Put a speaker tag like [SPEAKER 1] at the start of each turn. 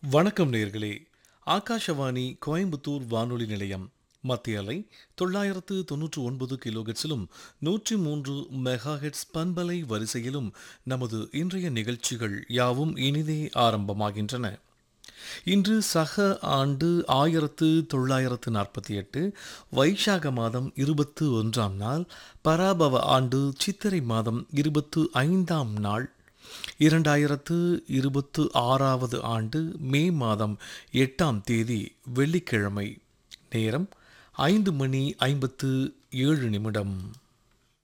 [SPEAKER 1] வணக்கம் நேர்களே ஆகாஷவாணி கோயம்புத்தூர் வானொலி நிலையம் மத்திய அலை தொள்ளாயிரத்து தொன்னூற்று ஒன்பது கிலோஹெட்ஸிலும் நூற்றி மூன்று மெகாஹெட்ஸ் பண்பலை வரிசையிலும் நமது இன்றைய நிகழ்ச்சிகள் யாவும் இனிதே ஆரம்பமாகின்றன இன்று சக ஆண்டு ஆயிரத்து தொள்ளாயிரத்து நாற்பத்தி எட்டு வைசாக மாதம் இருபத்து ஒன்றாம் நாள் பராபவ ஆண்டு சித்திரை மாதம் இருபத்து ஐந்தாம் நாள் இரண்டாயிரத்து இருபத்து ஆறாவது ஆண்டு மே மாதம் எட்டாம் தேதி வெள்ளிக்கிழமை நேரம் ஐந்து மணி ஐம்பத்து ஏழு நிமிடம்